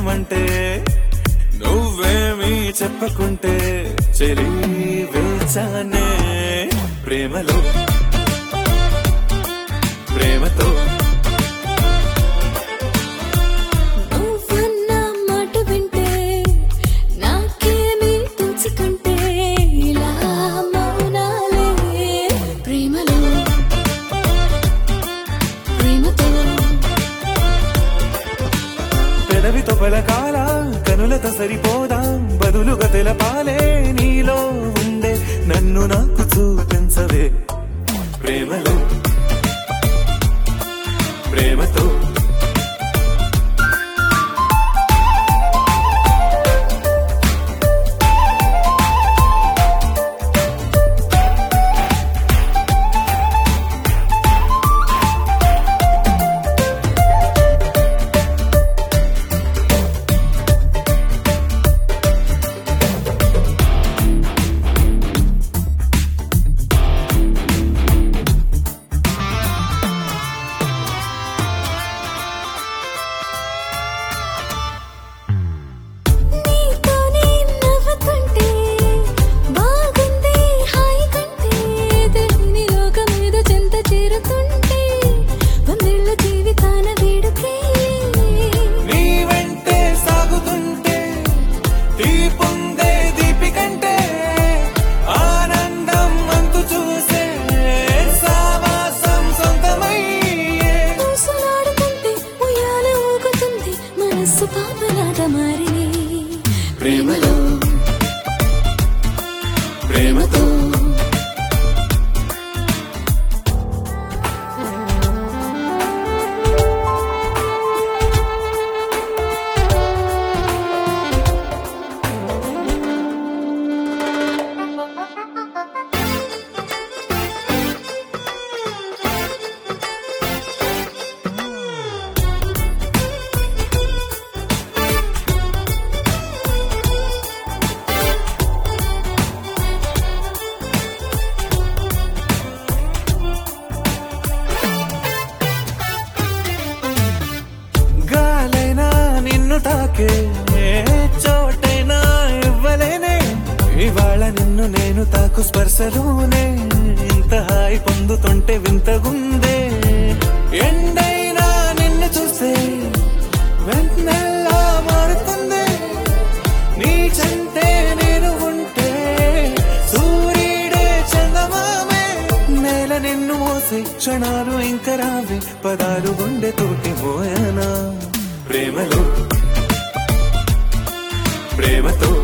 చేయమంటే నువ్వేమీ చెప్పకుంటే చెలి వేచానే ప్రేమలో ప్రేమతో నువ్వన్న మాట వింటే నాకేమీ తోచుకుంటే ఇలా మౌనాలే ప్రేమలో ప్రేమతో పెదవితో పలకాల కనులతో సరిపోదా బదులుగా తెలపాలే నీలో ఉండే నన్ను నాకు చూపించవే ప్రేమలో ప్రేమతో నీతోనే నవ్వుతుంటే బాగుంది హాయి కంటే తెలియని లోకం ఏదో చెంత చేరుతుంటే వందేళ్ల జీవితాన వేడుకే నీ వెంటే సాగుతుంటే తీపుందే దీపికంటే ఆనందం అంతు చూసే సావాసం సొంతమయ్యే ఊసలాడుతుంటే ఉయ్యాల ఊగుతుంది మనస్సు పాపలాట మారి ప్రేమలో ప్రేమతో గాలైనా నిన్ను తాకే ఏ చోటైనా ఇవ్వలేనే ఇవాళ నిన్ను నేను తాకు స్పర్శలోనే ఇంత హాయి పొందుతుంటే వింతగుందే ఎండైనా నిన్ను చూస్తే వెన్నెల్లా మారుతుంది నీ చెంతే నేను ఉంటే సూర్యుడే చందమామే నేల నిన్ను మోసే క్షణాలు ఇంక రావే పదాలు గుండె తోటి మోయనా ప్రేమలో ప్రేమతో